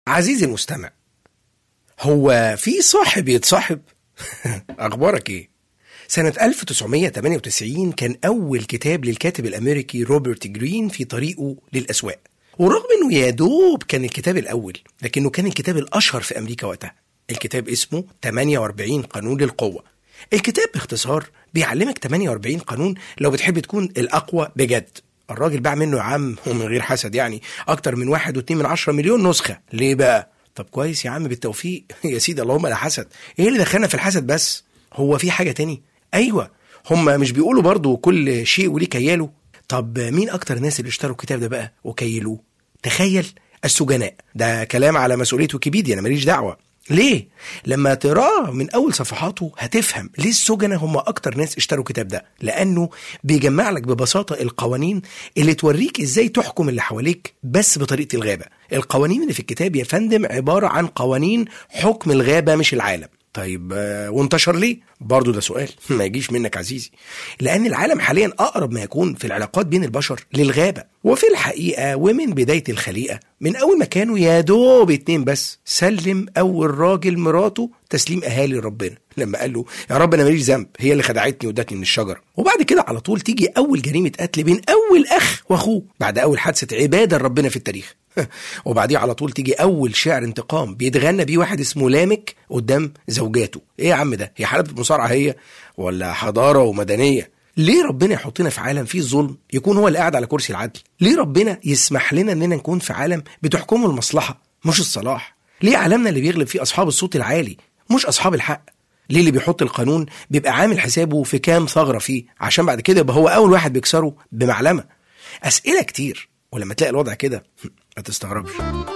عزيزي المستمع هو في صاحب يتصاحب اخبارك ايه سنة 1998 كان أول كتاب للكاتب الأمريكي روبرت جرين في طريقه للأسواق ورغم أنه يا دوب كان الكتاب الأول لكنه كان الكتاب الأشهر في أمريكا وقتها الكتاب اسمه 48 قانون للقوة الكتاب باختصار بيعلمك 48 قانون لو بتحب تكون الأقوى بجد الراجل باع منه يا عم ومن غير حسد يعني أكتر من واحد واتنين من عشرة مليون نسخة ليه بقى؟ طب كويس يا عم بالتوفيق يا سيدي اللهم لا حسد ايه اللي دخلنا في الحسد بس هو في حاجة تاني ايوه هم مش بيقولوا برضو كل شيء وليه كياله طب مين اكتر ناس اللي اشتروا الكتاب ده بقى وكيلوه تخيل السجناء ده كلام على مسؤوليه ويكيبيديا انا ماليش دعوه ليه؟ لما تقراه من أول صفحاته هتفهم ليه السجنة هم أكتر ناس اشتروا الكتاب ده لأنه بيجمع لك ببساطة القوانين اللي توريك إزاي تحكم اللي حواليك بس بطريقة الغابة القوانين اللي في الكتاب يا فندم عبارة عن قوانين حكم الغابة مش العالم طيب آه، وانتشر ليه؟ برضه ده سؤال ما يجيش منك عزيزي لأن العالم حاليا أقرب ما يكون في العلاقات بين البشر للغابة وفي الحقيقة ومن بداية الخليقة من أول ما كانوا يا دوب اتنين بس سلم أول راجل مراته تسليم أهالي ربنا لما قال له يا رب أنا ماليش ذنب هي اللي خدعتني وادتني من الشجرة وبعد كده على طول تيجي أول جريمة قتل بين أول أخ وأخوه بعد أول حادثة عبادة لربنا في التاريخ وبعديه على طول تيجي اول شعر انتقام بيتغنى بيه واحد اسمه لامك قدام زوجاته ايه يا عم ده هي حلبة مصارعه هي ولا حضاره ومدنيه ليه ربنا يحطنا في عالم فيه الظلم يكون هو اللي قاعد على كرسي العدل ليه ربنا يسمح لنا اننا نكون في عالم بتحكمه المصلحه مش الصلاح ليه عالمنا اللي بيغلب فيه اصحاب الصوت العالي مش اصحاب الحق ليه اللي بيحط القانون بيبقى عامل حسابه في كام ثغره فيه عشان بعد كده يبقى هو اول واحد بيكسره بمعلمه اسئله كتير ولما تلاقي الوضع كده ما تستغربش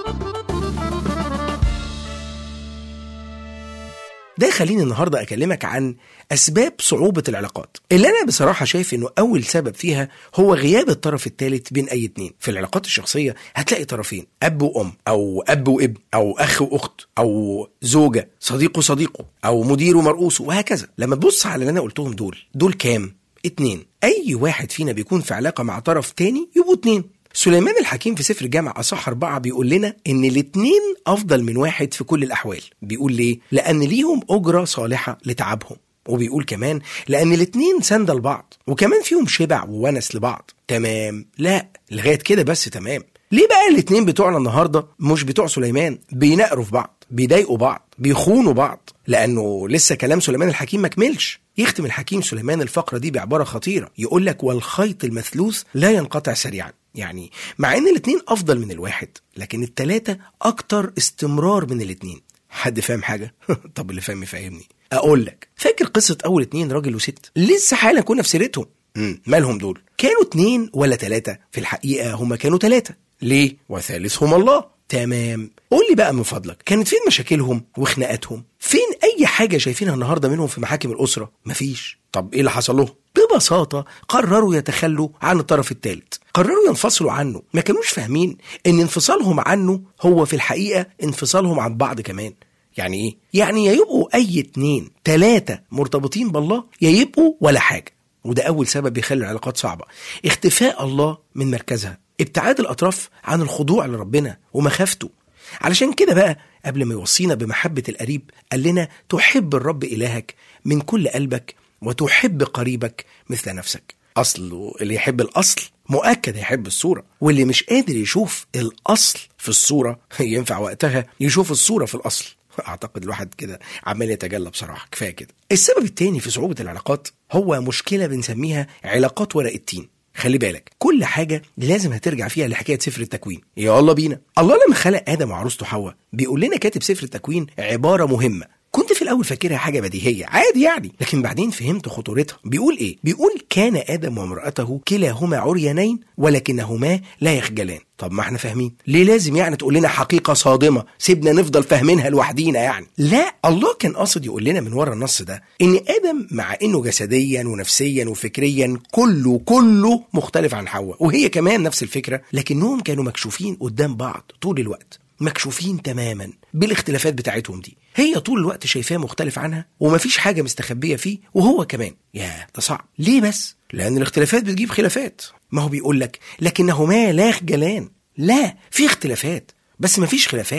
ده يخليني النهارده اكلمك عن اسباب صعوبه العلاقات اللي انا بصراحه شايف انه اول سبب فيها هو غياب الطرف الثالث بين اي اتنين في العلاقات الشخصيه هتلاقي طرفين اب وام او اب وابن او اخ واخت او زوجه صديق وصديقه او مدير ومرؤوسه وهكذا لما تبص على اللي انا قلتهم دول دول كام اتنين اي واحد فينا بيكون في علاقه مع طرف تاني يبقوا اتنين سليمان الحكيم في سفر جامع أصح أربعة بيقول لنا إن الاتنين أفضل من واحد في كل الأحوال بيقول ليه؟ لأن ليهم أجرة صالحة لتعبهم وبيقول كمان لأن الاتنين سند لبعض وكمان فيهم شبع وونس لبعض تمام لا لغاية كده بس تمام ليه بقى الاتنين بتوعنا النهارده مش بتوع سليمان بينقروا في بعض بيضايقوا بعض بيخونوا بعض لانه لسه كلام سليمان الحكيم ما كملش يختم الحكيم سليمان الفقره دي بعباره خطيره يقول لك والخيط المثلوث لا ينقطع سريعا يعني مع ان الاتنين افضل من الواحد لكن التلاتة اكتر استمرار من الاتنين حد فاهم حاجه طب اللي فاهم يفهمني اقول لك فاكر قصه اول اتنين راجل وست لسه حالا كنا في سيرتهم مم، مالهم دول كانوا اتنين ولا تلاتة في الحقيقه هما كانوا تلاتة ليه وثالثهم الله تمام قول لي بقى من فضلك كانت فين مشاكلهم وخناقاتهم فين اي حاجه شايفينها النهارده منهم في محاكم الاسره مفيش طب ايه اللي حصل لهم ببساطه قرروا يتخلوا عن الطرف الثالث قرروا ينفصلوا عنه ما كانوش فاهمين ان انفصالهم عنه هو في الحقيقه انفصالهم عن بعض كمان يعني ايه يعني يا يبقوا اي اتنين تلاتة مرتبطين بالله يا يبقوا ولا حاجه وده اول سبب بيخلي العلاقات صعبه اختفاء الله من مركزها ابتعاد الاطراف عن الخضوع لربنا ومخافته علشان كده بقى قبل ما يوصينا بمحبة القريب قال لنا تحب الرب إلهك من كل قلبك وتحب قريبك مثل نفسك أصل اللي يحب الأصل مؤكد هيحب الصورة واللي مش قادر يشوف الأصل في الصورة ينفع وقتها يشوف الصورة في الأصل أعتقد الواحد كده عمال يتجلى بصراحة كفاية كده السبب التاني في صعوبة العلاقات هو مشكلة بنسميها علاقات ورق التين خلي بالك كل حاجة لازم هترجع فيها لحكاية سفر التكوين يلا بينا الله لما خلق آدم وعروسته حواء بيقول لنا كاتب سفر التكوين عبارة مهمة كنت في الأول فاكرها حاجة بديهية عادي يعني لكن بعدين فهمت خطورتها بيقول إيه بيقول كان آدم وامرأته كلاهما عريانين ولكنهما لا يخجلان طب ما احنا فاهمين ليه لازم يعني تقول لنا حقيقة صادمة سيبنا نفضل فاهمينها لوحدينا يعني لا الله كان قاصد يقول لنا من ورا النص ده ان ادم مع انه جسديا ونفسيا وفكريا كله كله مختلف عن حواء وهي كمان نفس الفكرة لكنهم كانوا مكشوفين قدام بعض طول الوقت مكشوفين تماما بالاختلافات بتاعتهم دي هي طول الوقت شايفاه مختلف عنها ومفيش حاجة مستخبية فيه وهو كمان يا ده صعب ليه بس لأن الاختلافات بتجيب خلافات ما هو بيقول لك لكنهما لا يخجلان لا في اختلافات بس مفيش خلافات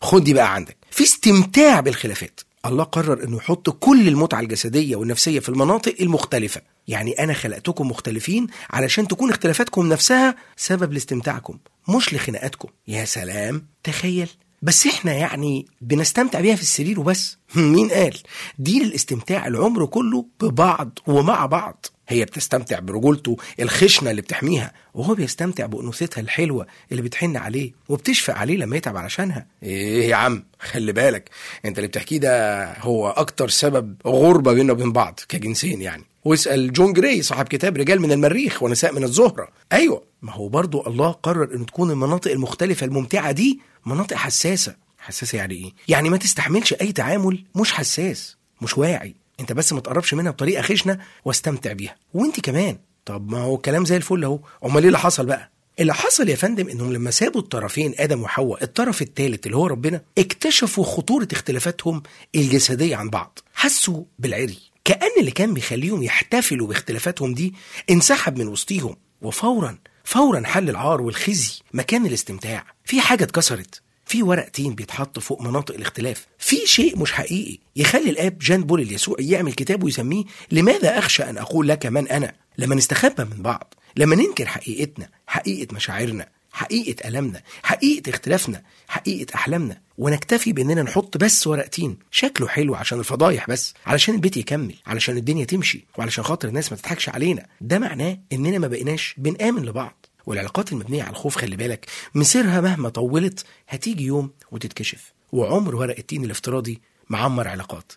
خد دي بقى عندك في استمتاع بالخلافات الله قرر انه يحط كل المتعه الجسديه والنفسيه في المناطق المختلفه يعني انا خلقتكم مختلفين علشان تكون اختلافاتكم نفسها سبب لاستمتاعكم مش لخناقاتكم يا سلام تخيل بس احنا يعني بنستمتع بيها في السرير وبس مين قال دي للاستمتاع العمر كله ببعض ومع بعض هي بتستمتع برجولته الخشنة اللي بتحميها وهو بيستمتع بأنوثتها الحلوة اللي بتحن عليه وبتشفق عليه لما يتعب علشانها ايه يا عم خلي بالك انت اللي بتحكيه ده هو اكتر سبب غربة بيننا وبين بعض كجنسين يعني واسأل جون جراي صاحب كتاب رجال من المريخ ونساء من الزهرة ايوه ما هو برضو الله قرر ان تكون المناطق المختلفة الممتعة دي مناطق حساسة حساسة يعني ايه؟ يعني ما تستحملش اي تعامل مش حساس مش واعي انت بس ما تقربش منها بطريقة خشنة واستمتع بيها وانت كمان طب ما هو الكلام زي الفل اهو امال ايه اللي حصل بقى اللي حصل يا فندم انهم لما سابوا الطرفين ادم وحواء الطرف الثالث اللي هو ربنا اكتشفوا خطوره اختلافاتهم الجسديه عن بعض حسوا بالعري كان اللي كان بيخليهم يحتفلوا باختلافاتهم دي انسحب من وسطيهم وفورا فورا حل العار والخزي مكان الاستمتاع في حاجه اتكسرت في ورق تين بيتحط فوق مناطق الاختلاف في شيء مش حقيقي يخلي الاب جان بول اليسوعي يعمل كتاب ويسميه لماذا اخشى ان اقول لك من انا لما نستخبى من بعض لما ننكر حقيقتنا حقيقه مشاعرنا حقيقة ألمنا حقيقة اختلافنا حقيقة أحلامنا ونكتفي بأننا نحط بس ورقتين شكله حلو عشان الفضايح بس علشان البيت يكمل علشان الدنيا تمشي وعلشان خاطر الناس ما تضحكش علينا ده معناه إننا ما بقيناش بنآمن لبعض والعلاقات المبنية على الخوف خلي بالك مسيرها مهما طولت هتيجي يوم وتتكشف وعمر ورق التين الافتراضي معمر علاقات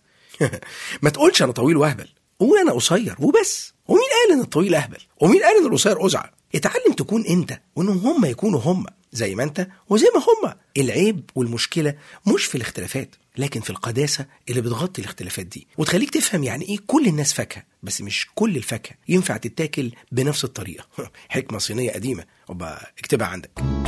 ما تقولش أنا طويل وأهبل قول أنا قصير وبس ومين قال إن الطويل أهبل ومين قال إن القصير أزعل اتعلم تكون انت وانهم هم يكونوا هم زي ما انت وزي ما هم العيب والمشكله مش في الاختلافات لكن في القداسه اللي بتغطي الاختلافات دي وتخليك تفهم يعني ايه كل الناس فاكهه بس مش كل الفاكهه ينفع تتاكل بنفس الطريقه حكمه صينيه قديمه وبقى اكتبها عندك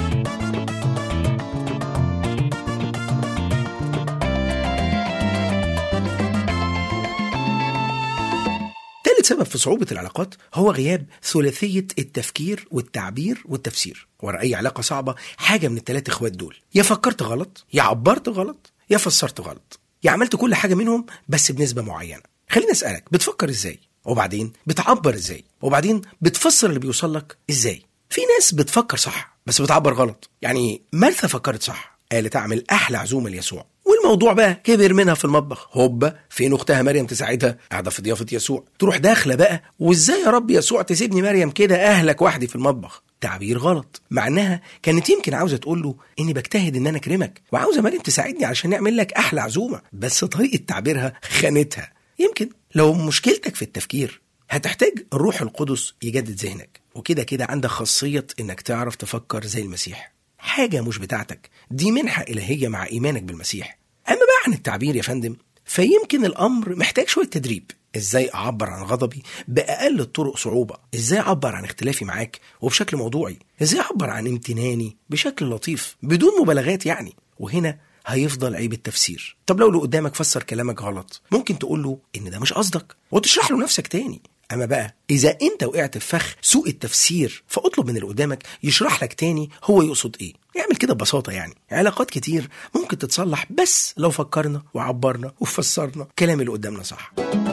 ثالث سبب في صعوبة العلاقات هو غياب ثلاثية التفكير والتعبير والتفسير ورا أي علاقة صعبة حاجة من الثلاث إخوات دول يا فكرت غلط يا عبرت غلط يا فسرت غلط يا عملت كل حاجة منهم بس بنسبة معينة خليني أسألك بتفكر إزاي وبعدين بتعبر إزاي وبعدين بتفسر اللي بيوصل لك إزاي في ناس بتفكر صح بس بتعبر غلط يعني مرثا فكرت صح قالت أعمل أحلى عزومة ليسوع والموضوع بقى كبر منها في المطبخ هوبا فين اختها مريم تساعدها قاعده في ضيافه يسوع تروح داخله بقى وازاي يا رب يسوع تسيبني مريم كده اهلك وحدي في المطبخ تعبير غلط مع انها كانت يمكن عاوزه تقول له اني بجتهد ان انا اكرمك وعاوزه مريم تساعدني علشان نعمل لك احلى عزومه بس طريقه تعبيرها خانتها يمكن لو مشكلتك في التفكير هتحتاج الروح القدس يجدد ذهنك وكده كده عندك خاصيه انك تعرف تفكر زي المسيح حاجه مش بتاعتك دي منحه الهيه مع ايمانك بالمسيح اما بقى عن التعبير يا فندم فيمكن الامر محتاج شويه تدريب ازاي اعبر عن غضبي باقل الطرق صعوبه ازاي اعبر عن اختلافي معاك وبشكل موضوعي ازاي اعبر عن امتناني بشكل لطيف بدون مبالغات يعني وهنا هيفضل عيب التفسير طب لو اللي قدامك فسر كلامك غلط ممكن تقول له ان ده مش قصدك وتشرح له نفسك تاني اما بقى اذا انت وقعت في فخ سوء التفسير فاطلب من اللي قدامك يشرح لك تاني هو يقصد ايه يعمل كده ببساطه يعني علاقات كتير ممكن تتصلح بس لو فكرنا وعبرنا وفسرنا كلام اللي قدامنا صح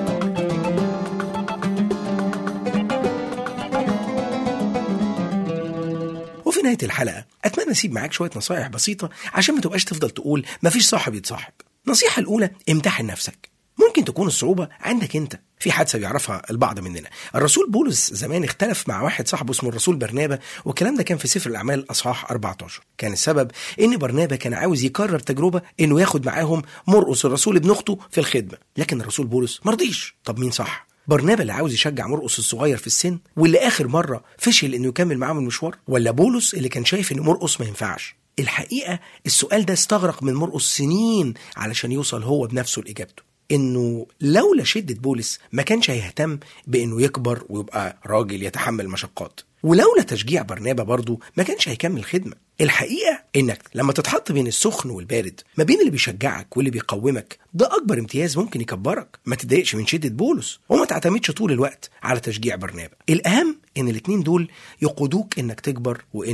وفي نهايه الحلقه اتمنى اسيب معاك شويه نصايح بسيطه عشان ما تبقاش تفضل تقول مفيش صاحب يتصاحب النصيحه الاولى امتحن نفسك ممكن تكون الصعوبة عندك أنت في حادثة بيعرفها البعض مننا الرسول بولس زمان اختلف مع واحد صاحبه اسمه الرسول برنابا والكلام ده كان في سفر الأعمال أصحاح 14 كان السبب إن برنابا كان عاوز يكرر تجربة إنه ياخد معاهم مرقس الرسول ابن أخته في الخدمة لكن الرسول بولس مرضيش طب مين صح برنابا اللي عاوز يشجع مرقس الصغير في السن واللي آخر مرة فشل إنه يكمل معاهم المشوار ولا بولس اللي كان شايف إن مرقس ما ينفعش الحقيقة السؤال ده استغرق من مرقس سنين علشان يوصل هو بنفسه لإجابته انه لولا شده بولس ما كانش هيهتم بانه يكبر ويبقى راجل يتحمل مشقات ولولا تشجيع برنابا برضه ما كانش هيكمل خدمه الحقيقه انك لما تتحط بين السخن والبارد ما بين اللي بيشجعك واللي بيقومك ده اكبر امتياز ممكن يكبرك ما تتضايقش من شده بولس وما تعتمدش طول الوقت على تشجيع برنابا الاهم ان الاتنين دول يقودوك انك تكبر وانك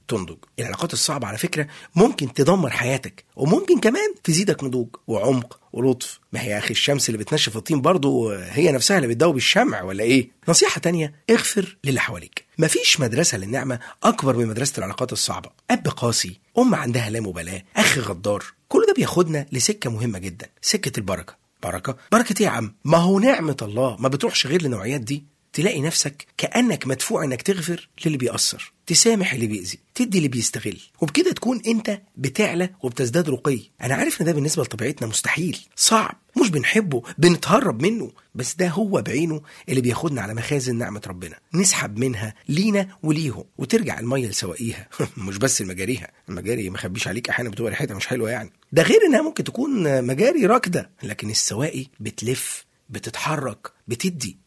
تنضج العلاقات الصعبة على فكرة ممكن تدمر حياتك وممكن كمان تزيدك نضوج وعمق ولطف ما هي يا أخي الشمس اللي بتنشف الطين برضه هي نفسها اللي بتدوب الشمع ولا إيه نصيحة تانية اغفر للي حواليك مفيش مدرسة للنعمة أكبر من مدرسة العلاقات الصعبة أب قاسي أم عندها لا مبالاة أخ غدار كل ده بياخدنا لسكة مهمة جدا سكة البركة بركة بركة ايه يا عم ما هو نعمة الله ما بتروحش غير للنوعيات دي تلاقي نفسك كأنك مدفوع انك تغفر للي بيأثر تسامح اللي بيأذي تدي اللي بيستغل وبكده تكون انت بتعلى وبتزداد رقي انا عارف ان ده بالنسبة لطبيعتنا مستحيل صعب مش بنحبه بنتهرب منه بس ده هو بعينه اللي بياخدنا على مخازن نعمة ربنا نسحب منها لينا وليهم وترجع المية لسوائيها مش بس لمجاريها المجاري ما خبيش عليك احيانا بتبقى ريحتها مش حلوة يعني ده غير انها ممكن تكون مجاري راكدة لكن السواقي بتلف بتتحرك بتدي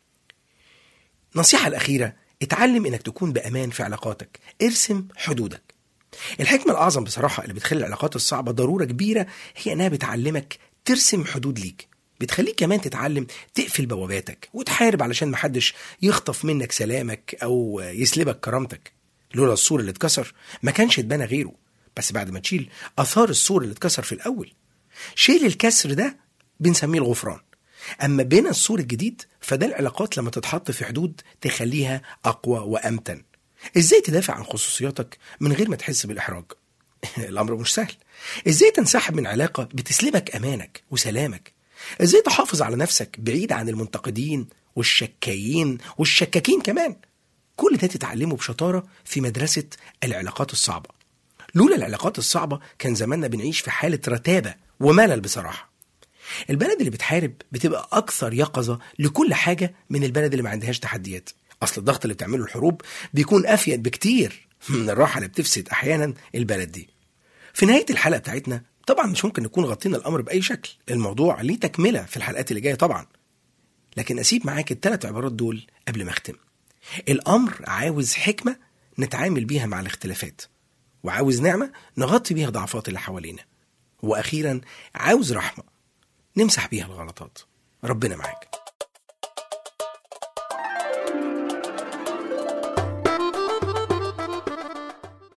النصيحة الأخيرة اتعلم إنك تكون بأمان في علاقاتك ارسم حدودك الحكمة الأعظم بصراحة اللي بتخلي العلاقات الصعبة ضرورة كبيرة هي إنها بتعلمك ترسم حدود ليك بتخليك كمان تتعلم تقفل بواباتك وتحارب علشان محدش يخطف منك سلامك أو يسلبك كرامتك لولا السور اللي اتكسر ما كانش اتبنى غيره بس بعد ما تشيل آثار السور اللي اتكسر في الأول شيل الكسر ده بنسميه الغفران أما بين السور الجديد فده العلاقات لما تتحط في حدود تخليها أقوى وأمتن إزاي تدافع عن خصوصياتك من غير ما تحس بالإحراج الأمر مش سهل إزاي تنسحب من علاقة بتسلبك أمانك وسلامك إزاي تحافظ على نفسك بعيد عن المنتقدين والشكايين والشكاكين كمان كل ده تتعلمه بشطارة في مدرسة العلاقات الصعبة لولا العلاقات الصعبة كان زماننا بنعيش في حالة رتابة وملل بصراحة البلد اللي بتحارب بتبقى أكثر يقظة لكل حاجة من البلد اللي ما عندهاش تحديات أصل الضغط اللي بتعمله الحروب بيكون أفيد بكتير من الراحة اللي بتفسد أحيانا البلد دي في نهاية الحلقة بتاعتنا طبعا مش ممكن نكون غطينا الأمر بأي شكل الموضوع ليه تكملة في الحلقات اللي جاية طبعا لكن أسيب معاك الثلاث عبارات دول قبل ما أختم الأمر عاوز حكمة نتعامل بيها مع الاختلافات وعاوز نعمة نغطي بيها ضعفات اللي حوالينا وأخيرا عاوز رحمة نمسح بيها الغلطات ربنا معاك